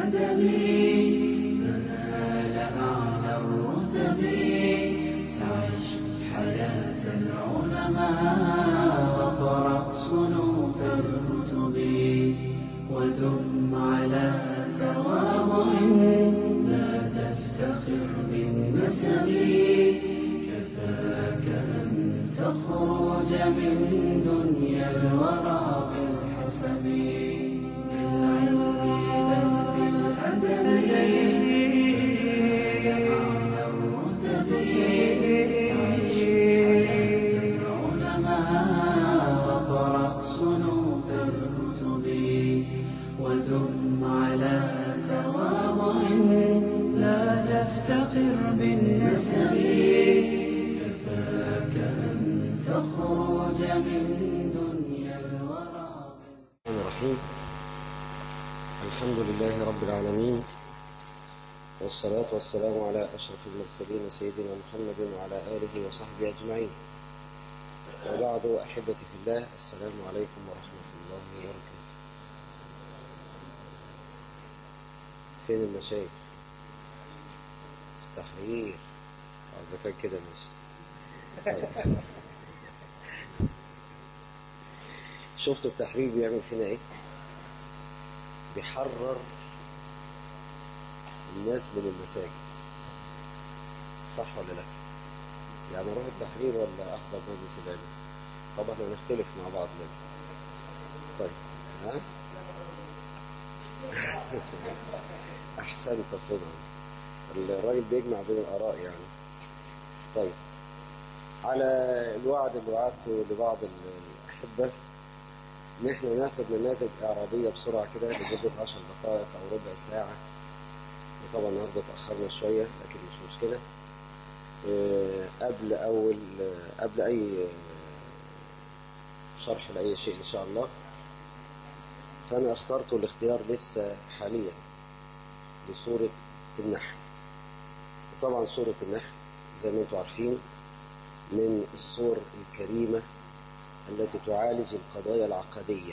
بالأدب تنال أعلى الرتب فعش حياة العلماء وقرأ صنوف الكتب ودم على تواضع لا تفتخر بالنسب كفاك أن تخرج من دنيا الورى بالحسب بالعلم بل بالأدب أعلى الرتب عيش حياة العلماء وقرأ صنوف الكتب ودم على تواضع لا تفتخر بالنسب كفاك أن تخرج من دنيا الورى الرحمن الرحيم الحمد لله رب العالمين والصلاة والسلام على أشرف المرسلين سيدنا محمد وعلى آله وصحبه أجمعين وبعد أحبتي في الله السلام عليكم ورحمة الله وبركاته فين المشايخ التحرير آه، إذا كان كده ماشي طيب. شفتوا التحرير بيعمل فينا ايه بيحرر الناس من المساجد صح ولا لا يعني اروح التحرير ولا احضر مجلس العلم طبعا هنختلف مع بعض لازم طيب ها احسنت صدقا الراجل بيجمع بين الاراء يعني طيب على الوعد اللي وعدته لبعض الاحبه ان احنا ناخد نماذج اعرابيه بسرعه كده لمده 10 دقائق او ربع ساعه طبعا النهارده اتاخرنا شويه لكن مش مشكله آه، قبل اول آه، قبل اي آه، شرح لاي شيء ان شاء الله فانا اخترت الاختيار لسه حاليا لسوره النحل وطبعا سوره النحل زي ما انتم عارفين من السور الكريمه التي تعالج القضايا العقدية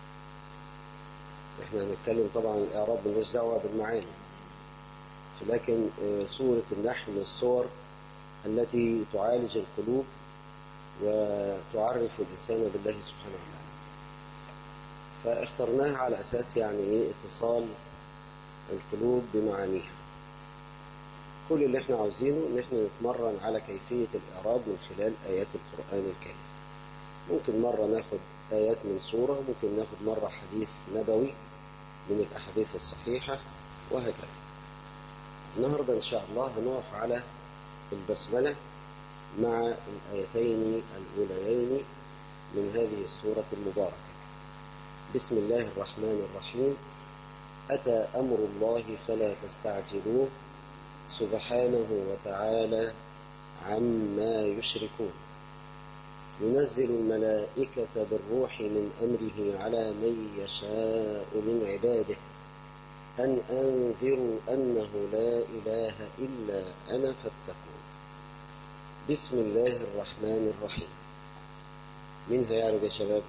احنا هنتكلم طبعا الإعراب ملناش دعوة بالمعاني لكن آه، سورة النحل من الصور التي تعالج القلوب وتعرف الإنسان بالله سبحانه وتعالى فاخترناها على أساس يعني إيه اتصال القلوب بمعانيها كل اللي احنا عاوزينه ان احنا نتمرن على كيفية الإعراب من خلال آيات القرآن الكريم ممكن مرة ناخد آيات من سورة ممكن ناخد مرة حديث نبوي من الأحاديث الصحيحة وهكذا النهاردة إن شاء الله هنقف على البسملة مع الآيتين الأوليين من هذه السورة المباركة بسم الله الرحمن الرحيم أتى أمر الله فلا تستعجلوه سبحانه وتعالى عما يشركون ينزل الملائكة بالروح من أمره على من يشاء من عباده أن أنذروا أنه لا إله إلا أنا فاتقون بسم الله الرحمن الرحيم مين هيعرف يا شباب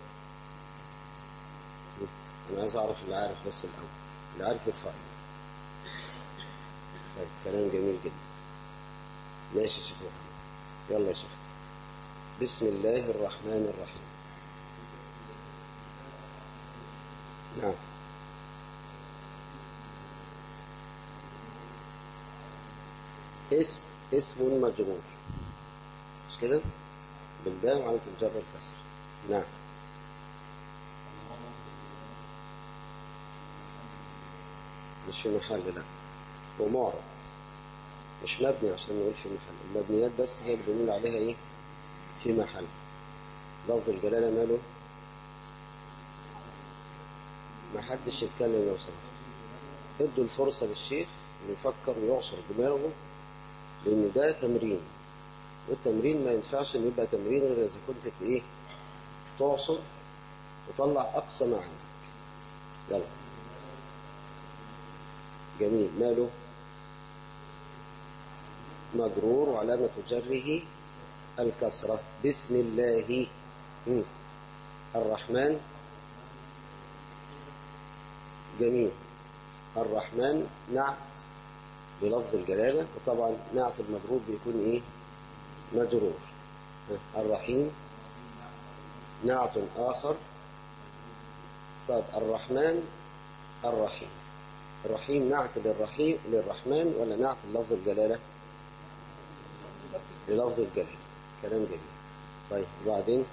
أنا عايز أعرف اللي عارف بس الأول اللي عارف يرفع ايده طيب كلام جميل جدا ماشي يا شيخ محمد يلا يا شيخ بسم الله الرحمن الرحيم نعم اسم اسم مجرور مش كده بالباء وعلى الجر الكسر نعم مش في محل لا هو معرض مش مبني عشان نقول في محل المبنيات بس هي اللي بنقول عليها ايه في محل لفظ الجلالة ماله ما حدش يتكلم لو سمحت ادوا الفرصة للشيخ انه يفكر ويعصر دماغه لان ده تمرين والتمرين ما ينفعش انه يبقى تمرين غير اذا كنت ت- ايه تعصر تطلع اقصى ما عندك يلا جميل ماله مجرور وعلامة جره الكسرة بسم الله مم. الرحمن جميل الرحمن نعت بلفظ الجلالة وطبعا نعت المجرور بيكون ايه مجرور ها، الرحيم نعت آخر طب الرحمن الرحيم الرحيم نعت للرحيم للرحمن ولا نعت للفظ الجلالة للفظ الجلالة كلام جميل طيب وبعدين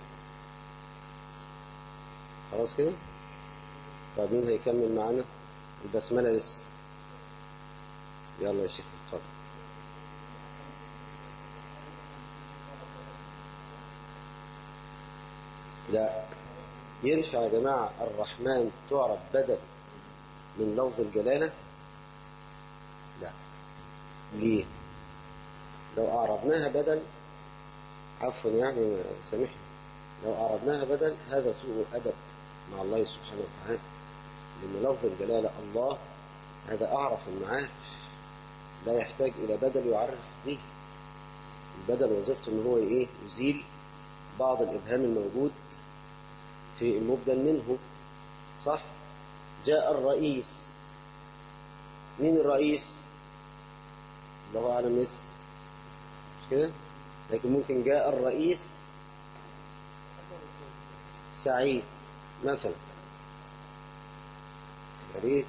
خلاص كده طب مين هيكمل معانا البسملة لسه يلا يا شيخ اتفضل لا ينفع يا جماعة الرحمن تعرف بدل من لفظ الجلالة لا ليه لو أعربناها بدل عفوا يعني ما سامحني لو أعربناها بدل هذا سوء أدب مع الله سبحانه وتعالى لأن لفظ الجلالة الله هذا أعرف المعارف لا يحتاج إلى بدل يعرف به البدل وظيفته إن هو إيه يزيل بعض الإبهام الموجود في المبدل منه صح جاء الرئيس مين الرئيس الله أعلم مس مش كده لكن ممكن جاء الرئيس سعيد مثلا يا ريت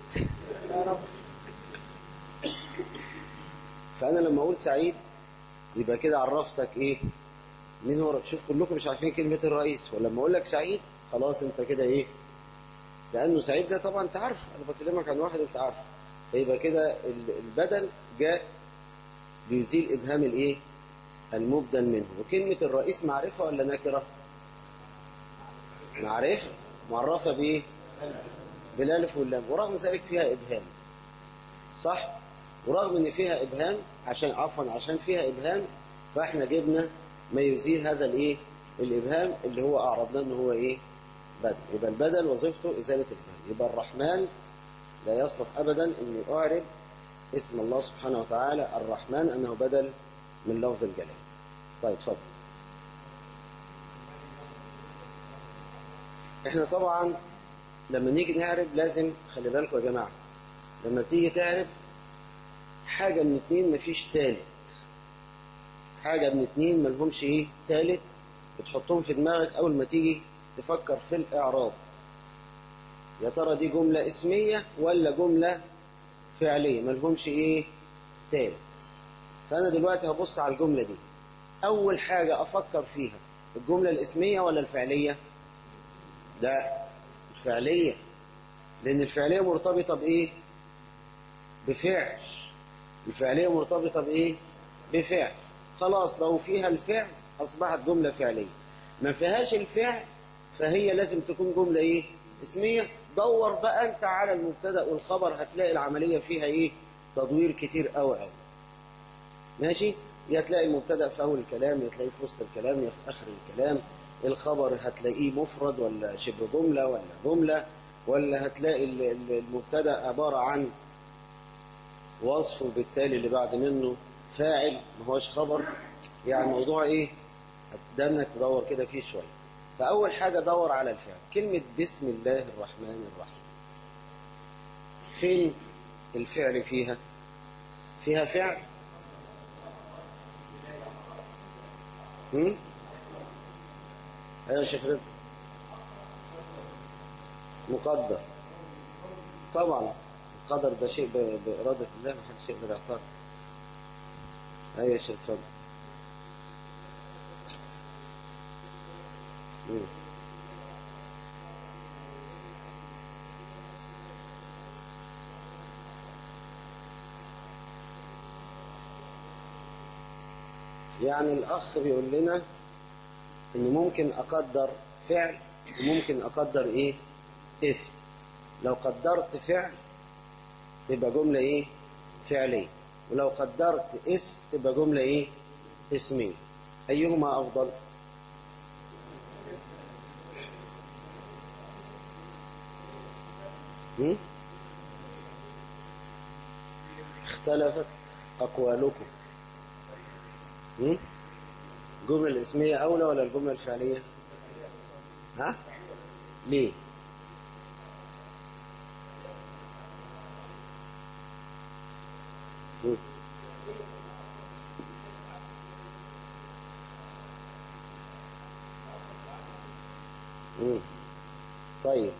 فأنا لما أقول سعيد يبقى كده عرفتك إيه مين هو شوف كلكم مش عارفين كلمة الرئيس ولما أقول لك سعيد خلاص أنت كده إيه لأنه سعيد ده طبعا أنت عارفه أنا بكلمك عن واحد أنت عارفه فيبقى كده ال- البدل جاء بيزيل إبهام الإيه المبدل منه وكلمة الرئيس معرفة ولا نكرة معرفة معرفة بإيه بالالف واللام ورغم ذلك فيها إبهام صح ورغم ان فيها ابهام عشان عفوا عشان فيها ابهام فاحنا جبنا ما يزيل هذا الايه الابهام اللي هو اعرضناه ان هو ايه بدل يبقى البدل وظيفته ازاله الابهام يبقى الرحمن لا يصلح ابدا ان اعرب اسم الله سبحانه وتعالى الرحمن انه بدل من لفظ الجلال طيب اتفضل احنا طبعا لما نيجي نعرب لازم خلي بالكم يا جماعه لما بتيجي تعرب حاجة من اتنين مفيش تالت حاجة من اتنين ملهمش ايه تالت بتحطهم في دماغك أول ما تيجي تفكر في الإعراب يا ترى دي جملة اسمية ولا جملة فعلية ملهمش ايه تالت فأنا دلوقتي هبص على الجملة دي أول حاجة أفكر فيها الجملة الاسمية ولا الفعلية ده الفعلية لأن الفعلية مرتبطة بإيه بفعل الفعلية مرتبطة بإيه؟ بفعل خلاص لو فيها الفعل أصبحت جملة فعلية ما فيهاش الفعل فهي لازم تكون جملة إيه؟ اسمية دور بقى أنت على المبتدأ والخبر هتلاقي العملية فيها إيه؟ تدوير كتير قوي قوي ماشي؟ يا تلاقي المبتدأ في أول الكلام يا تلاقيه في وسط الكلام يا في آخر الكلام الخبر هتلاقيه مفرد ولا شبه جملة ولا جملة ولا هتلاقي ال- ال- المبتدأ عبارة عن وصف وبالتالي اللي بعد منه فاعل ما هوش خبر يعني الموضوع ايه ده انك تدور كده فيه شويه فاول حاجه دور على الفعل كلمه بسم الله الرحمن الرحيم فين الفعل فيها فيها فعل هم؟ ايوه يا شيخ رضا مقدر طبعا القدر ده شيء ب- بإرادة الله ما حدش يقدر يعترض أيوة يا شيخ اتفضل مم. يعني الأخ بيقول لنا إن ممكن أقدر فعل وممكن أقدر إيه اسم لو قدرت فعل تبقى جملة إيه فعلية ولو قدرت اسم تبقى جملة إيه اسمية أيهما أفضل هم؟ اختلفت أقوالكم هم؟ الجملة الاسمية أولى ولا الجملة الفعلية ها ليه مم. مم. طيب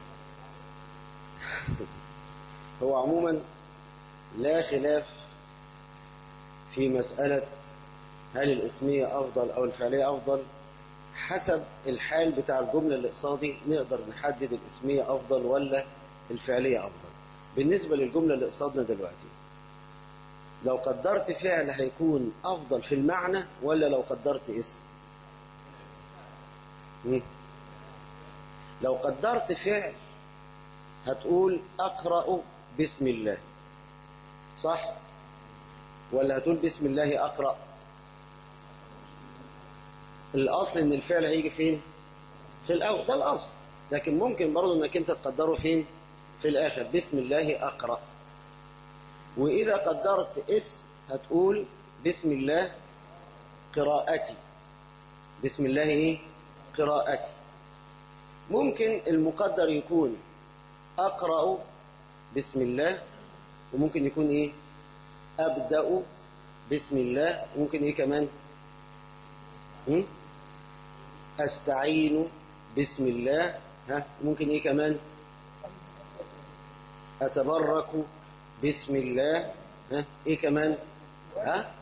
هو عموما لا خلاف في مسألة هل الاسمية أفضل أو الفعلية أفضل حسب الحال بتاع الجملة اللي قصادي نقدر نحدد الاسمية أفضل ولا الفعلية أفضل بالنسبة للجملة اللي قصادنا دلوقتي لو قدرت فعل هيكون أفضل في المعنى ولا لو قدرت اسم مم. لو قدرت فعل هتقول أقرأ بسم الله صح ولا هتقول بسم الله أقرأ الأصل إن الفعل هيجي فين في الأول ده الأصل لكن ممكن برضو إنك أنت تقدره فين في الآخر بسم الله أقرأ وإذا قدرت اسم هتقول بسم الله قراءتي بسم الله إيه قراءتي ممكن المقدر يكون أقرأ بسم الله وممكن يكون إيه أبدأ بسم الله وممكن إيه كمان هم؟ أستعين بسم الله ها ممكن إيه كمان أتبرك بسم الله ها إيه كمان ها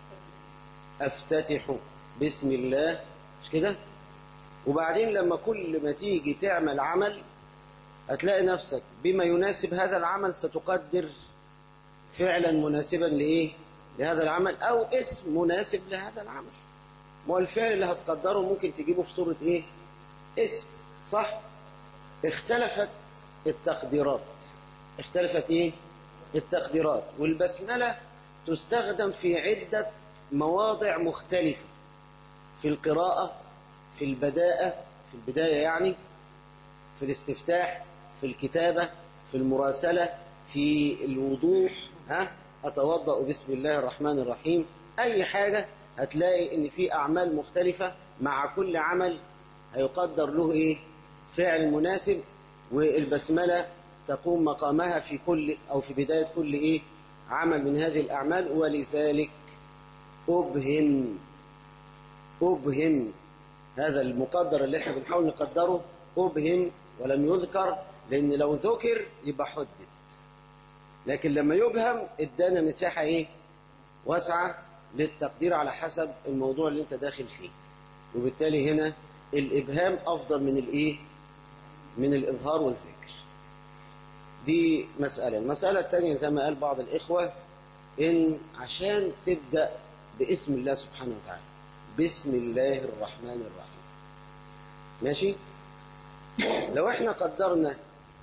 أفتتح بسم الله مش كده وبعدين لما كل ما تيجي تعمل عمل هتلاقي نفسك بما يناسب هذا العمل ستقدر فعلا مناسبا لإيه لهذا العمل أو اسم مناسب لهذا العمل ما هو الفعل اللي هتقدره ممكن تجيبه في صورة إيه اسم صح اختلفت التقديرات اختلفت إيه التقديرات والبسملة تستخدم في عدة مواضع مختلفة في القراءة في البداءة في البداية يعني في الاستفتاح في الكتابة في المراسلة في الوضوح ها أتوضأ بسم الله الرحمن الرحيم أي حاجة هتلاقي إن في أعمال مختلفة مع كل عمل هيقدر له إيه فعل مناسب والبسملة تقوم مقامها في كل أو في بداية كل إيه عمل من هذه الأعمال ولذلك أبهم أبهم هذا المقدر اللي احنا بنحاول نقدره أبهم ولم يذكر لأن لو ذكر يبقى حدد لكن لما يبهم ادانا مساحة ايه واسعة للتقدير على حسب الموضوع اللي انت داخل فيه وبالتالي هنا الإبهام أفضل من الإيه من الإظهار والذكر دي مسألة المسألة الثانية زي ما قال بعض الإخوة إن عشان تبدأ باسم الله سبحانه وتعالى بسم الله الرحمن الرحيم ماشي لو احنا قدرنا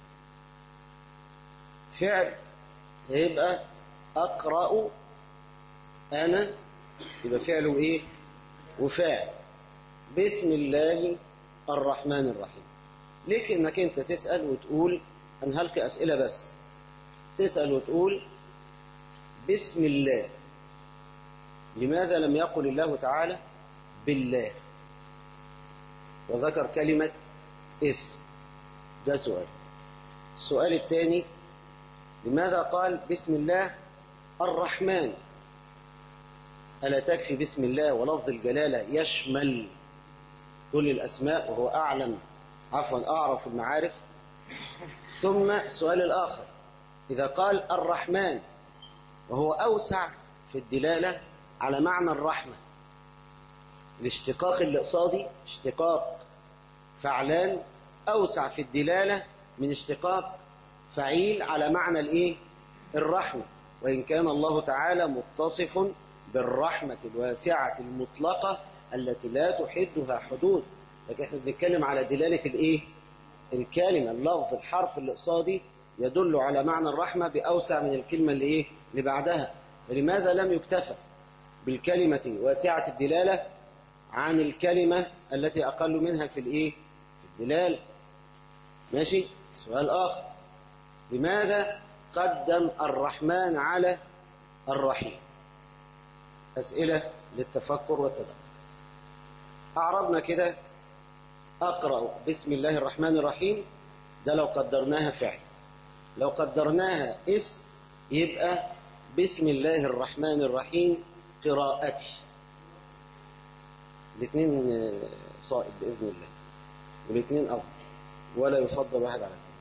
فعل هيبقى أقرأ أنا يبقى فعله إيه وفاعل بسم الله الرحمن الرحيم ليك إنك أنت تسأل وتقول أنا هلقي أسئلة بس تسأل وتقول بسم الله لماذا لم يقل الله تعالى بالله وذكر كلمة اسم ده سؤال السؤال الثاني لماذا قال بسم الله الرحمن ألا تكفي بسم الله ولفظ الجلالة يشمل كل الأسماء وهو أعلم عفوا أعرف المعارف ثم السؤال الآخر إذا قال الرحمن وهو أوسع في الدلالة على معنى الرحمة الاشتقاق اللي قصادي اشتقاق فعلان أوسع في الدلالة من اشتقاق فعيل على معنى الإيه؟ الرحمة وإن كان الله تعالى متصف بالرحمة الواسعة المطلقة التي لا تحدها حدود لكن احنا بنتكلم على دلالة الإيه؟ الكلمة اللفظ الحرف اللي قصادي يدل على معنى الرحمة بأوسع من الكلمة اللي إيه؟ اللي بعدها فلماذا لم يكتفى بالكلمة واسعة الدلالة عن الكلمة التي أقل منها في الإيه؟ في الدلالة ماشي؟ سؤال آخر لماذا قدم الرحمن على الرحيم أسئلة للتفكر والتدبر أعرضنا كده أقرأ بسم الله الرحمن الرحيم ده لو قدرناها فعل لو قدرناها اسم يبقى بسم الله الرحمن الرحيم قراءتي الاثنين آه، صائب بإذن الله والاثنين أفضل ولا يفضل واحد على الثاني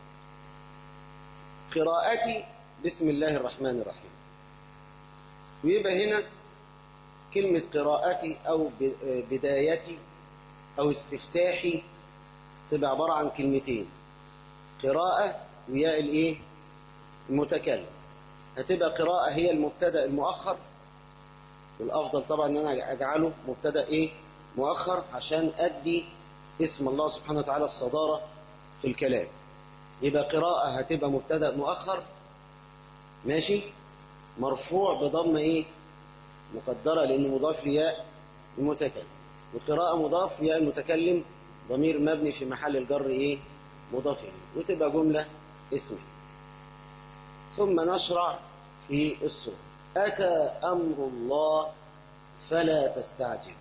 قراءتي بسم الله الرحمن الرحيم ويبقى هنا كلمة قراءتي أو ب- آه، بدايتي أو استفتاحي تبقى عبارة عن كلمتين قراءة وياء الإيه؟ المتكلم هتبقى قراءة هي المبتدأ المؤخر والأفضل طبعا أن أنا أجعله مبتدأ إيه؟ مؤخر عشان أدي اسم الله سبحانه وتعالى الصدارة في الكلام يبقى قراءة هتبقى مبتدأ مؤخر ماشي مرفوع بضم إيه؟ مقدرة لأنه مضاف لياء المتكلم والقراءة مضاف ياء المتكلم ضمير مبني في محل الجر إيه؟ مضاف إليه وتبقى جملة اسمية ثم نشرع في السورة أتى أمر الله فلا تستعجلوا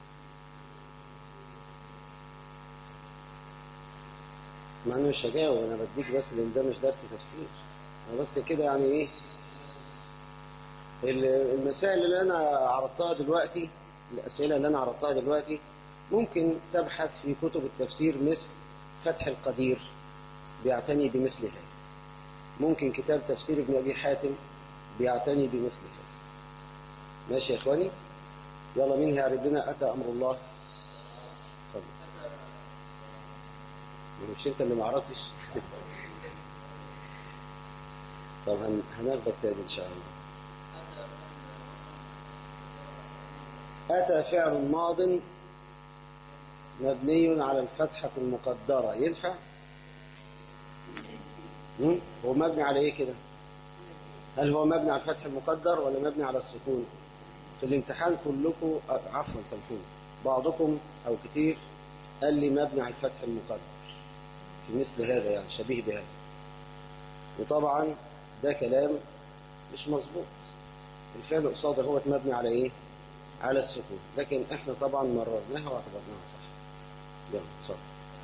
مع انه مش هجاوب انا بديك بس لان ده مش درس تفسير انا بس كده يعني ايه ال- المسائل اللي انا عرضتها دلوقتي الاسئله اللي انا عرضتها دلوقتي ممكن تبحث في كتب التفسير مثل فتح القدير بيعتني بمثل هذا ممكن كتاب تفسير ابن ابي حاتم بيعتني بمثل هذا ماشي يا اخواني يلا مين هيعرف لنا اتى امر الله اتفضل مش انت اللي ما عرفتش طب هن... هناخدك تاني ان شاء الله أتى فعل ماض مبني على الفتحة المقدرة ينفع؟ مم؟ هو مبني على إيه كده؟ هل هو مبني على الفتح المقدر ولا مبني على السكون؟ في الامتحان كلكم آه، عفوا سامحوني بعضكم أو كتير قال لي مبني على الفتح المقدر في مثل هذا يعني شبيه بهذا وطبعا ده كلام مش مظبوط الفعل قصاده هو مبني على ايه على السكون لكن احنا طبعا مررناها واعتبرناها صح يلا اتفضل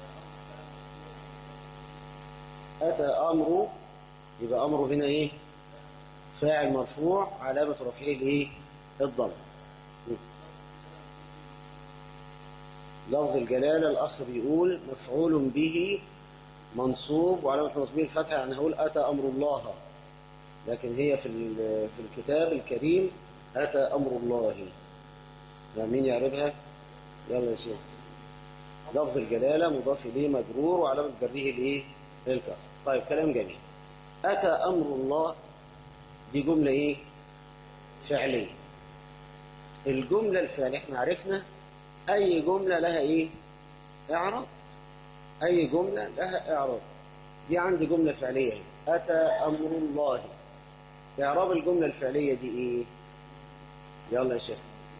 اتى امره يبقى امره هنا ايه فاعل مرفوع علامه رفعه الايه الضم لفظ الجلاله الاخ بيقول مفعول به منصوب وعلامه نصبه الفتحه يعني هقول اتى امر الله لكن هي في ال- في الكتاب الكريم اتى امر الله لا مين يعرفها يلا يا شيخ لفظ الجلاله مضاف اليه مجرور وعلامه جره الايه الكسر طيب كلام جميل اتى امر الله دي جمله ايه فعليه الجمله الفعليه احنا عرفنا اي جمله لها ايه اعراب اي جمله لها اعراب دي عندي جمله فعليه اهي اتى امر الله اعراب الجمله الفعليه دي ايه يلا يا شيخ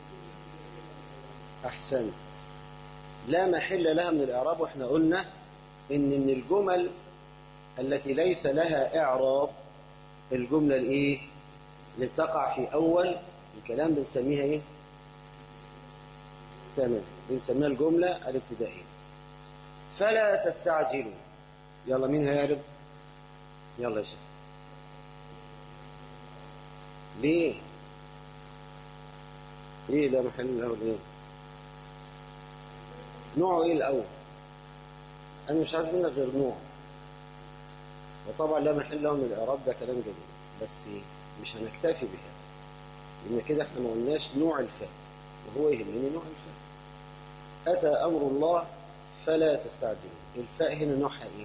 احسنت لا محل لها من الاعراب واحنا قلنا ان من الجمل التي ليس لها اعراب الجمله الايه اللي بتقع في اول الكلام بنسميها ايه تمام بنسميها الجمله الابتدائيه فلا تستعجلوا يلا مين هيعرف يلا يا شيخ ليه ليه لا محل له ليه نوعه ايه الاول انا مش عايز منك غير نوع وطبعا لا محل له من الاعراب ده كلام جميل بس مش هنكتفي بهذا لان كده احنا ما قلناش نوع الفاء وهو يهمني نوع الفاء اتى امر الله فلا تستعجلوا الفاء هنا نوعها ايه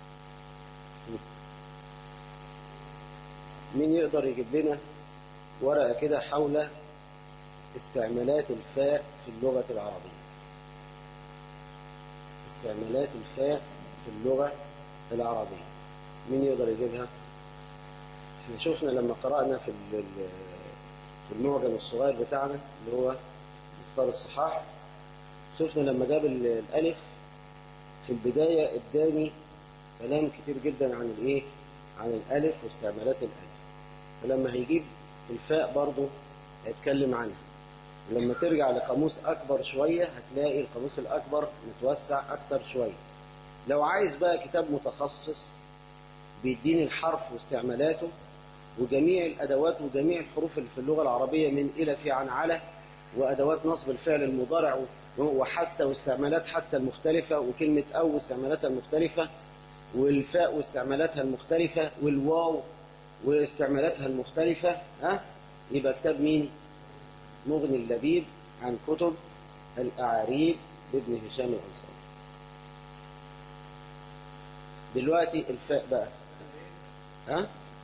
مين يقدر يجيب لنا ورقه كده حول استعمالات الفاء في اللغه العربيه استعمالات الفاء في اللغة العربية مين يقدر يجيبها احنا شفنا لما قرأنا في ال- ال- في المعجم الصغير بتاعنا اللي هو مختار الصحاح شفنا لما جاب ال- الألف في البداية اداني كلام كتير جدا عن الايه عن الألف واستعمالات الألف فلما هيجيب الفاء برضه هيتكلم عنها ولما ترجع لقاموس أكبر شوية هتلاقي القاموس الأكبر متوسع أكتر شوية لو عايز بقى كتاب متخصص بيديني الحرف واستعمالاته وجميع الأدوات وجميع الحروف اللي في اللغة العربية من إلى في عن على وأدوات نصب الفعل المضارع وحتى واستعمالات حتى المختلفة وكلمة أو واستعمالاتها المختلفة والفاء واستعمالاتها المختلفة والواو واستعمالاتها المختلفة ها يبقى كتاب مين مغني اللبيب عن كتب الأعاريب لابن هشام الأنصاري دلوقتي الفاء بقى ها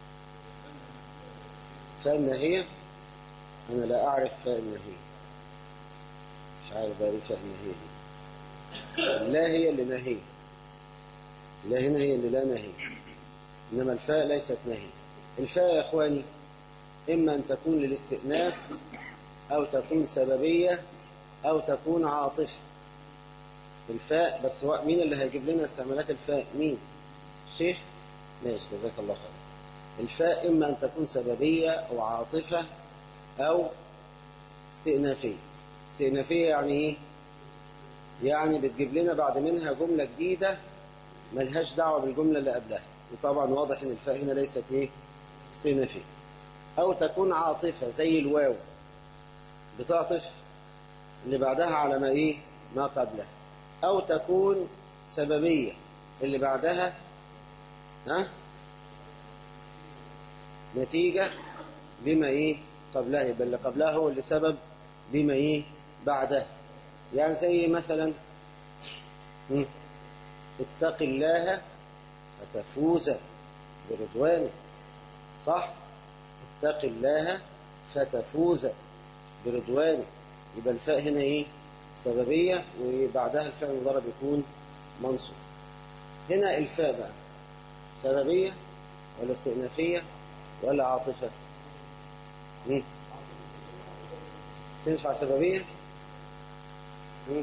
فاء النهية أنا لا أعرف فاء النهية مش عارف بقى إيه فاء النهية دي لا هي اللي نهي لا هنا هي اللي لا نهي إنما الفاء ليست نهي الفاء يا إخواني إما أن تكون للاستئناف أو تكون سببية أو تكون عاطفة الفاء بس هو مين اللي هيجيب لنا استعمالات الفاء مين الشيخ ماشي جزاك الله خير الفاء إما أن تكون سببية أو عاطفة أو استئنافية استئنافية يعني إيه يعني بتجيب لنا بعد منها جملة جديدة ملهاش دعوة بالجملة اللي قبلها وطبعا واضح ان الفاء هنا ليست ايه استئنافية او تكون عاطفة زي الواو بتعطف اللي بعدها على ما ايه ما قبلها او تكون سببية اللي بعدها ها نتيجة لما ايه قبلها يبقى اللي قبلها هو اللي سبب لما ايه بعدها يعني زي مثلا مم. اتق الله فتفوز برضوانه صح اتق الله فتفوز برضوانه يبقى الفاء هنا ايه سببية وبعدها الفعل المضارع بيكون منصوب هنا الفاء بقى سببية ولا استئنافية ولا عاطفة مم. تنفع سببية مم.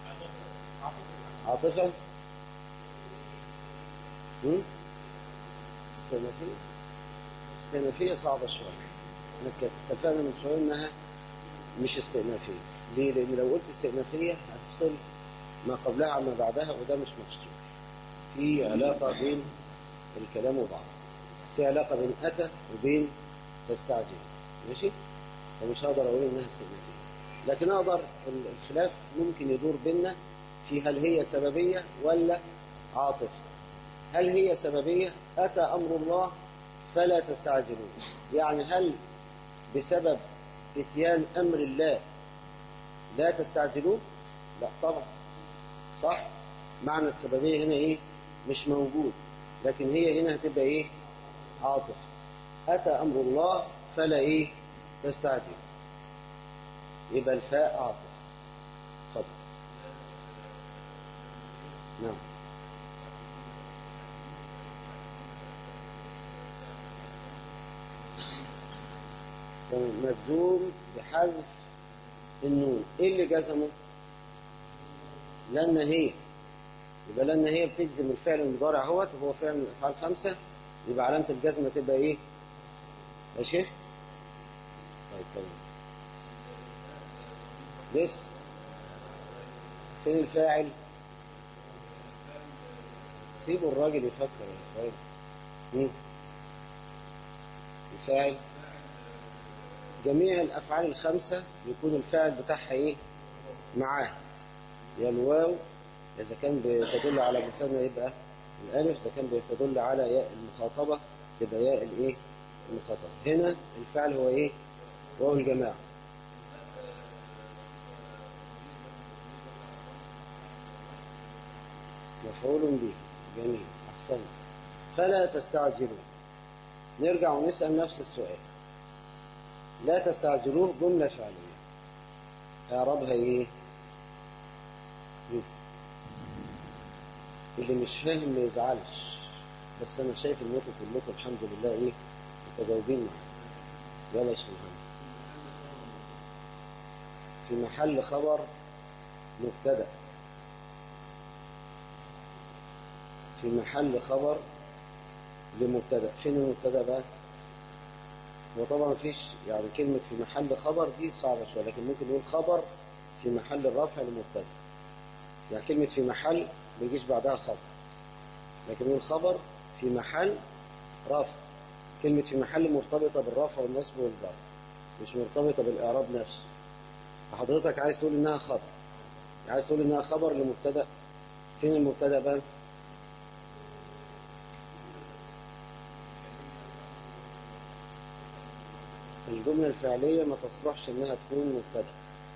عاطفة مم؟ استئنافية استئنافية صعبة شوية احنا ك- اتفقنا من شوية انها مش استئنافية ليه؟ لان لو قلت استئنافية هتفصل ما قبلها عما بعدها وده مش مفصول في علاقة بين الكلام وبعض في علاقة بين أتى وبين تستعجل ماشي؟ فمش هقدر أقول إنها استئنافية لكن أقدر ال- الخلاف ممكن يدور بيننا في هل هي سببية ولا عاطفة هل هي سببية أتى أمر الله فلا تستعجلون يعني هل بسبب اتيان أمر الله لا تستعجلون لا طبعا صح معنى السببية هنا إيه مش موجود لكن هي هنا هتبقى إيه عاطفة أتى أمر الله فلا إيه تستعجل يبقى الفاء عاطفة اتفضل نعم مجزوم بحذف النون ايه اللي جزمه لان هي يبقى لان هي بتجزم الفعل المضارع اهوت وهو فعل من الافعال خمسه يبقى علامه الجزم تبقى ايه يا شيخ طيب تمام لسه فين الفاعل سيبوا الراجل يفكر يا اخوان مين الفاعل جميع الأفعال الخمسة يكون الفاعل بتاعها إيه؟ معاه يا الواو إذا كان بتدل على مثنى يبقى الألف إذا كان بتدل على ياء المخاطبة تبقى ياء الإيه؟ المخاطبة هنا الفعل هو إيه؟ واو الجماعة مفعول به جميل أحسنت فلا تستعجلوا نرجع ونسأل نفس السؤال لا تستعجلوه جملة فعلية إعرابها إيه؟ مم. اللي مش فاهم ما يزعلش بس أنا شايف إنكم كلكم الحمد لله إيه متجاوبين معايا يلا يا شيخ محمد في محل خبر مبتدأ في محل خبر لمبتدأ فين المبتدأ بقى؟ هو طبعا مفيش يعني كلمة في محل خبر دي صعبة شوية لكن ممكن نقول خبر في محل الرفع لمبتدا يعني كلمة في محل ما يجيش بعدها خبر لكن نقول خبر في محل رفع كلمة في محل مرتبطة بالرفع والنصب والجر مش مرتبطة بالإعراب نفسه فحضرتك عايز تقول إنها خبر عايز تقول إنها خبر لمبتدأ فين المبتدأ بقى؟ الجملة الفعلية ما تصلحش إنها تكون مبتدأ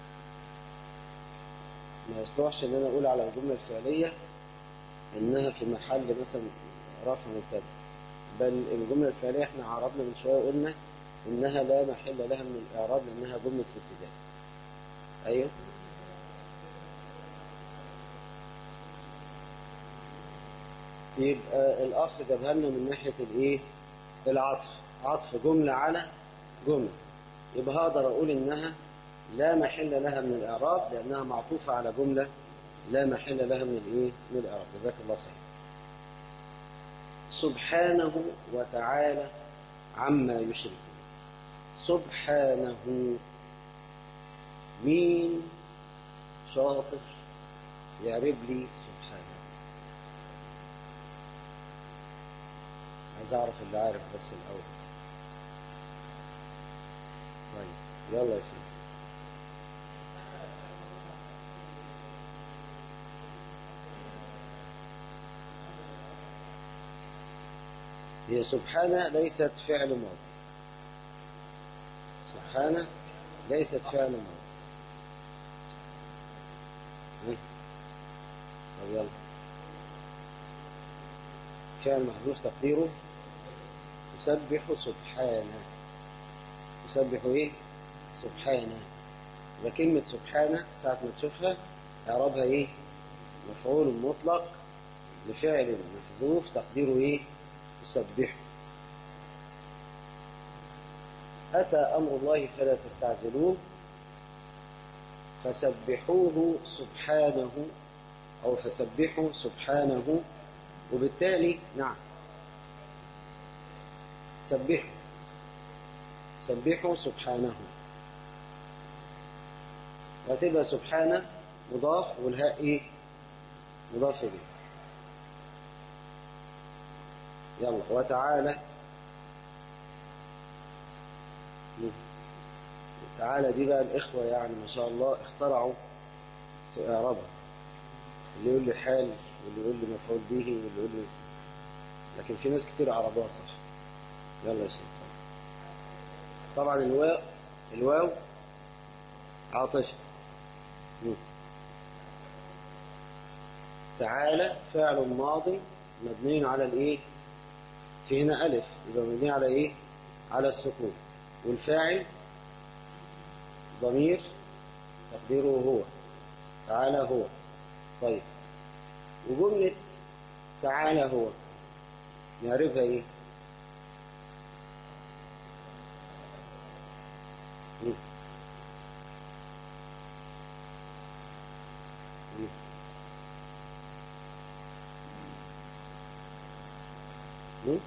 ما يصلحش إن أنا أقول على الجملة الفعلية إنها في محل مثلا رفع مبتدأ بل الجملة الفعلية احنا عرضنا من شوية وقلنا إنها لا محل لها من الإعراب لأنها جملة ابتداء أيوه يبقى الأخ جابها لنا من ناحية الإيه؟ العطف عطف جملة على جملة يبقى هقدر أقول إنها لا محل لها من الإعراب لأنها معطوفة على جملة لا محل لها من الإيه؟ من الإعراب جزاك الله خير سبحانه وتعالى عما يشركون سبحانه مين شاطر يعرب لي سبحانه عايز اعرف اللي عارف بس الاول طيب يلا يا سيدي هي سبحانه ليست فعل ماضي سبحانه ليست فعل ماضي ها؟ طب يلا فعل محذوف تقديره يسبح سبحانه يسبح ايه سبحانه يبقى كلمة سبحانه ساعة ما تشوفها اعرابها ايه مفعول مطلق لفعل محذوف تقديره ايه يسبحه أتى أمر الله فلا تستعجلوه فسبحوه سبحانه أو فسبحوا سبحانه وبالتالي نعم سبحوا سبحوا سبحانه وتبقى سبحانه مضاف والهاء ايه مضاف اليه يلا وتعالى تعالى دي بقى الإخوة يعني ما شاء الله اخترعوا في إعرابها اللي يقول لي حال واللي يقول لي مفعول به واللي يقول لي لكن في ناس كتير عربوها صح يلا يا شيخ طبعا الواو الواو عاطفة مم. تعالى فعل ماضي مبني على الايه في هنا ألف يبقى مبني على إيه؟ على السكون والفاعل ضمير تقديره هو تعالى هو طيب وجملة تعالى هو نعرفها إيه؟ مم. مم. مم.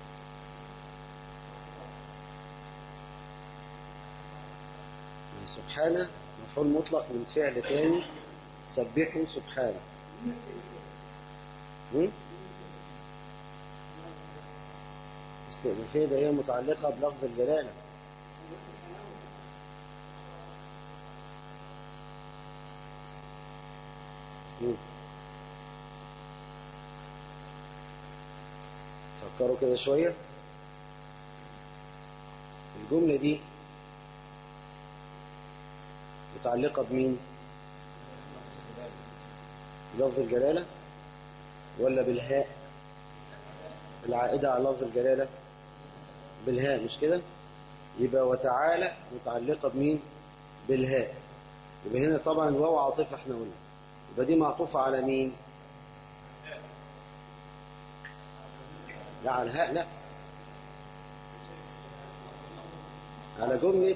سبحانه مفعول مطلق من فعل تاني سبحوا سبحانه مم؟ استئنافية ده هي متعلقة بلفظ الجلالة مم. فكروا كده شوية الجملة دي متعلقة بمين بلفظ الجلالة ولا بالهاء العائدة على لفظ الجلالة بالهاء مش كده يبقى وتعالى متعلقة بمين بالهاء يبقى هنا طبعا الواو عاطفة احنا قلنا يبقى دي معطوفة على مين لا على الهاء لا على جملة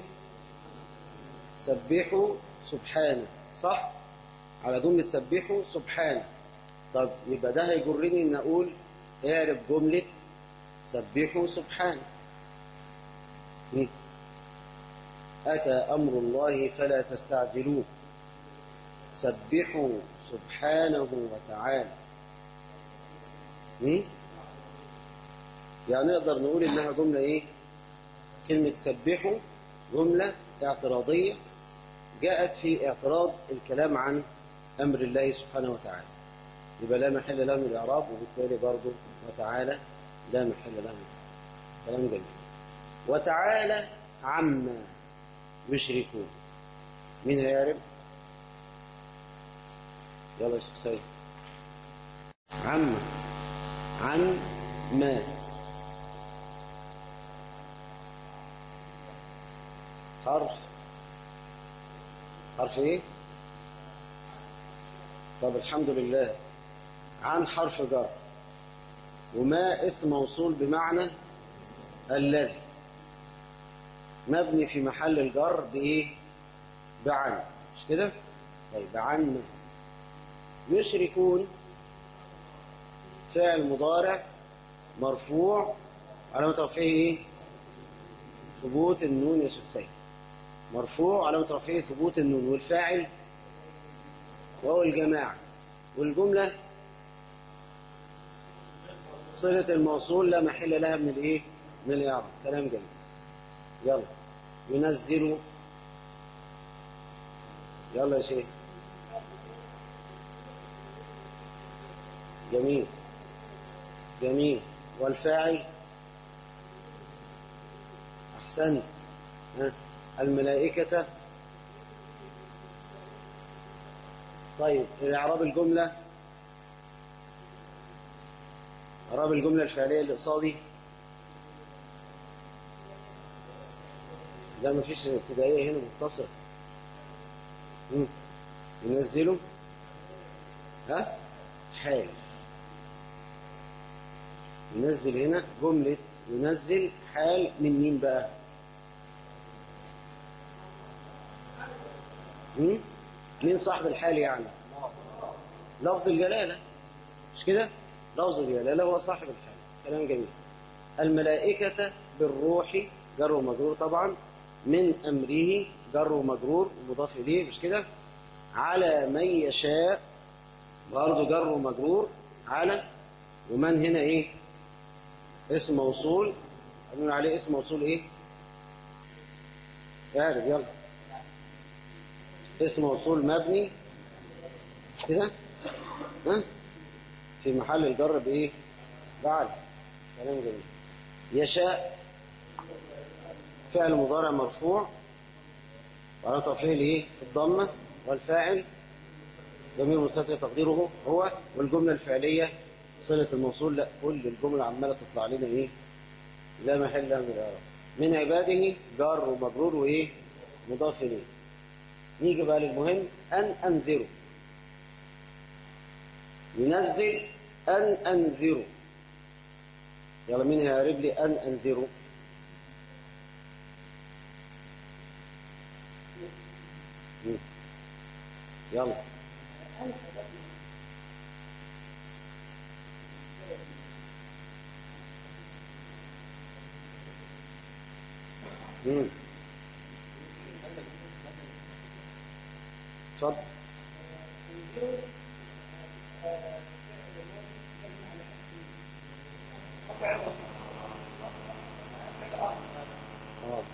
سبحوا سبحانه صح على جملة سبحوا سبحانه طب يبقى ده هيجرني ان اقول اعرف جملة سبحوا سبحانه مم. أتى أمر الله فلا تستعجلوه سبحوا سبحانه وتعالى مم؟ يعني نقدر نقول إنها جملة إيه كلمة سبحوا جملة اعتراضية جاءت في اعتراض الكلام عن أمر الله سبحانه وتعالى يبقى لا محل له من الإعراب وبالتالي برضه وتعالى لا محل له من الإعراب كلام جميل وتعالى عما يشركون مين هيعرف يلا يا شيخ سيد عما عن ما حرف حرف ايه طب الحمد لله عن حرف جر وما اسم موصول بمعنى الذي مبني في محل الجر بايه بعن مش كده طيب عن يشركون فعل مضارع مرفوع علامة رفعه ايه ثبوت النون يا شيخ سيد مرفوع علامة رفعه ثبوت النون والفاعل وهو الجماعة والجملة صلة الموصول لا محل لها من الايه من الاعراب كلام جميل يلا ينزل يلا يا شيخ جميل جميل والفاعل أحسنت ها الملائكة طيب إعراب الجملة إعراب الجملة الفعلية اللي قصادي ده مفيش ابتدائية هنا متصل مم. ينزله ها حال ينزل هنا جملة ينزل حال من مين بقى مم؟ مين صاحب الحال يعني لفظ الجلالة مش كده لفظ الجلالة هو صاحب الحال كلام جميل الملائكة بالروح جر ومجرور طبعا من أمره جر ومجرور ومضاف إليه مش كده على من يشاء برضه جر ومجرور على ومن هنا ايه اسم موصول قلنا عليه اسم موصول ايه اعرف يلا اسم موصول مبني كده ها في محل الجر بايه بعد كلام جميل يشاء فعل مضارع مرفوع وعلى ترفيعه الايه الضمه والفاعل ضمير مستتر تقديره هو والجمله الفعليه صله الموصول لا كل الجمله عماله تطلع لنا ايه لا محل لها من الاعراب من عباده جار ومجرور وايه مضاف اليه نيجي بقى للمهم ان انذروا ينزل ان انذروا يلا مين هيعرف لي ان انذروا مين؟ يلا مين اتفضل اه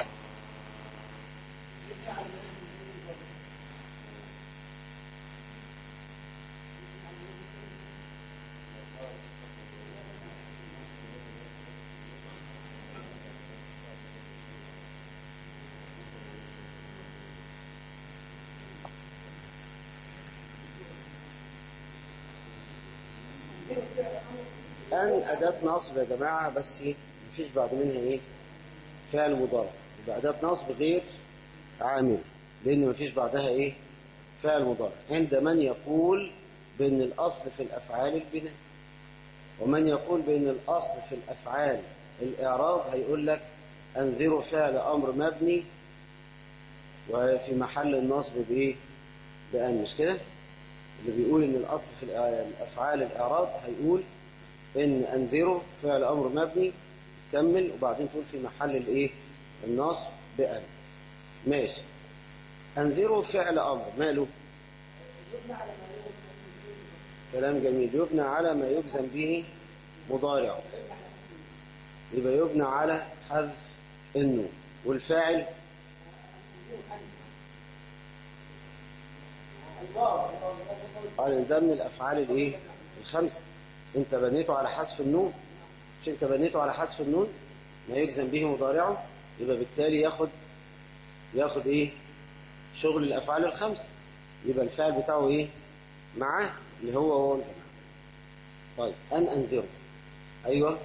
أن أداة نصب يا جماعة بس مفيش بعد منها إيه فعل مضارع يبقى أداة نصب غير عامل لأن مفيش بعدها إيه فعل مضارع عند من يقول بأن الأصل في الأفعال البناء ومن يقول بأن الأصل في الأفعال الإعراب هيقول لك أنذروا فعل أمر مبني وفي محل النصب بإيه بأن مش كده اللي بيقول ان الاصل في الافعال الاعراب هيقول ان انذروا فعل امر مبني تكمل وبعدين تقول في محل الايه النصب بان ماشي انذروا فعل امر ماله كلام جميل يبنى على ما يجزم به مضارع يبقى يبنى على حذف النون والفاعل قال ده من الافعال الايه الخمسه انت بنيته على حذف النون مش انت بنيته على حذف النون ما يجزم به مضارعه يبقى بالتالي ياخد ياخد ايه شغل الافعال الخمسه يبقى الفعل بتاعه ايه معاه اللي هو هو الجماعه طيب ان انذره ايوه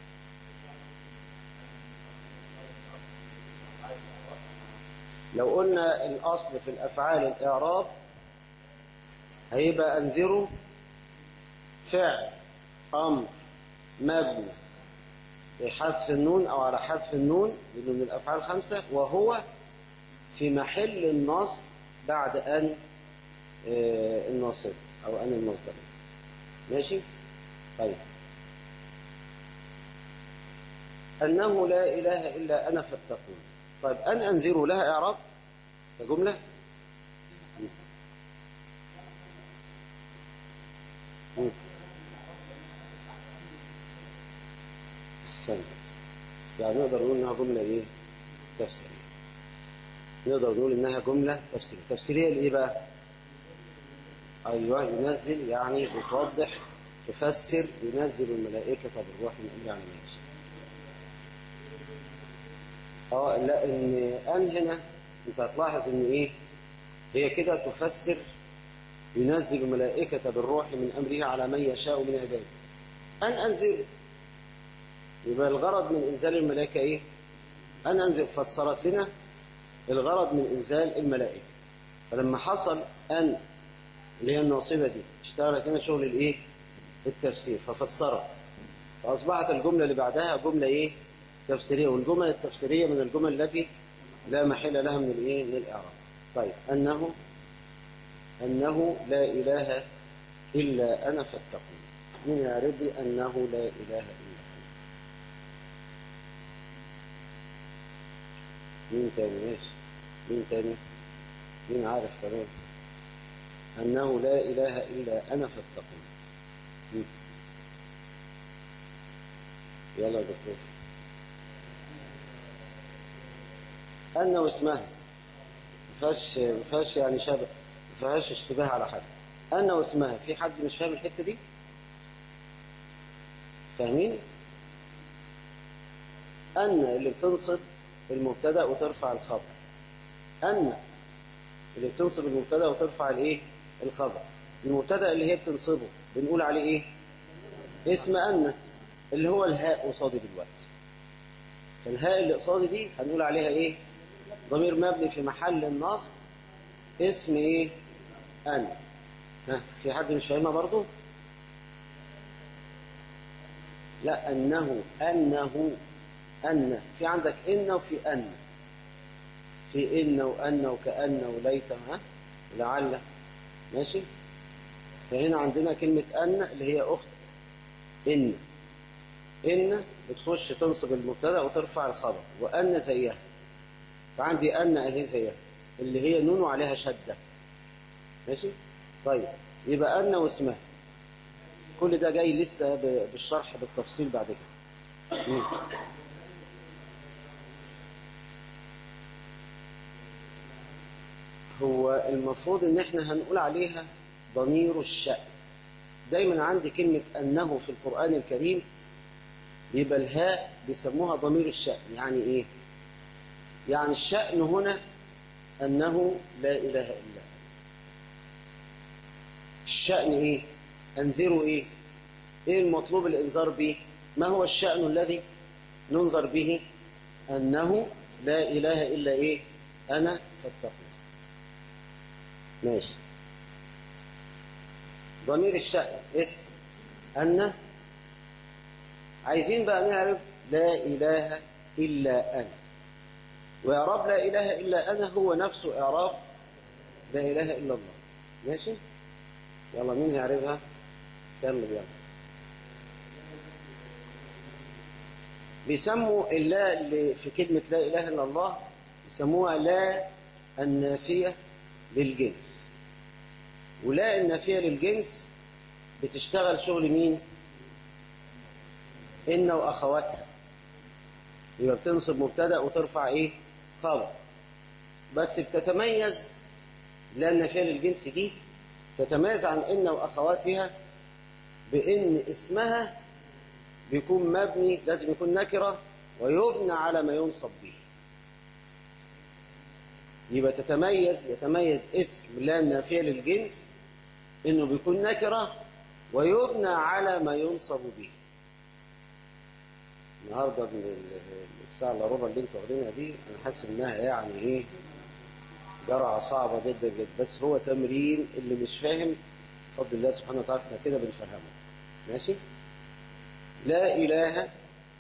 لو قلنا الاصل في الافعال الاعراب هيبقى انذروا فعل امر مبني بحذف النون او على حذف النون لانه من الافعال الخمسه وهو في محل النصب بعد ان آه، الناصب او ان المصدر ماشي طيب انه لا اله الا انا فاتقون طيب ان انذروا لها اعراب كجمله مم. احسنت يعني نقدر نقول انها جمله ايه تفسيريه نقدر نقول انها جمله تفسيريه تفسيريه لايه بقى ايوه ينزل يعني بتوضح تفسر ينزل الملائكه بالروح من امر على ما يشاء اه لا ان ان هنا انت هتلاحظ ان ايه هي كده تفسر ينزل الملائكة بالروح من أمره على من يشاء من عباده أن أنذر يبقى الغرض من إنزال الملائكة إيه أن أنذر فسرت لنا الغرض من إنزال الملائكة فلما حصل أن اللي هي الناصبة دي اشتغلت هنا شغل الإيه التفسير ففسرت فأصبحت الجملة اللي بعدها جملة إيه تفسيرية والجمل التفسيرية من الجمل التي لا محل لها من الإيه من الإعراب طيب أنه أنه لا إله إلا أنا فاتقون من يعرف لي أنه لا إله إلا أنا مين تاني ماشي مين تاني مين عارف كمان أنه لا إله إلا أنا فاتقون مين؟ يلا يا دكتور أن واسمها ما فيهاش ما فيهاش يعني شبه ما فيهاش اشتباه على حد أن واسمها في حد مش فاهم الحتة دي فاهمين أن اللي بتنصب المبتدأ وترفع الخبر أن اللي بتنصب المبتدأ وترفع الايه الخبر المبتدأ اللي هي بتنصبه بنقول عليه ايه اسم أن اللي هو الهاء قصادي دلوقتي فالهاء اللي قصادي دي هنقول عليها ايه ضمير مبني في محل النصب اسم ايه أن ها في حد مش فاهمها برضو لا أنه أنه أن في عندك إن وفي أن في إن وأن وكأن وليت ها لعل ماشي فهنا عندنا كلمة أن اللي هي أخت إن إن بتخش تنصب المبتدا وترفع الخبر وأن زيها فعندي أن أهي زيها اللي هي نون عليها شدة ماشي طيب يبقى أن واسمها كل ده جاي لسه ب- بالشرح بالتفصيل بعد كده مم. هو المفروض ان احنا هنقول عليها ضمير الشأن دايما عندي كلمة أنه في القرآن الكريم يبقى الهاء بيسموها ضمير الشأن يعني ايه يعني الشأن هنا أنه لا إله إلا هو الشأن ايه أنذروا ايه ايه المطلوب الانذار به ما هو الشأن الذي ننظر به أنه لا إله إلا إيه أنا فاتقون ماشي ضمير الشأن اسم أن عايزين بقى نعرف لا إله إلا أنا وإعراب لا إله إلا أنا هو نفسه إعراب لا إله إلا الله ماشي يلا مين هيعرفها كمل يلا بيسموا اللا اللي في كلمة لا إله إلا الله يسموها لا النافية للجنس ولا النافية للجنس بتشتغل شغل مين إن وأخواتها يبقى بتنصب مبتدا وترفع ايه خبر بس بتتميز لان فعل الجنس دي تتميز عن ان واخواتها بان اسمها بيكون مبني لازم يكون نكره ويبنى على ما ينصب به يبقى تتميز يتميز اسم لا نافيه للجنس انه بيكون نكره ويبنى على ما ينصب به النهارده من ال- الساعه الا ربع اللي انتوا واخدينها دي انا حاسس انها يعني ايه جرعه صعبه جدا جدا بس هو تمرين اللي مش فاهم بفضل الله سبحانه وتعالى احنا كده بنفهمه ماشي لا اله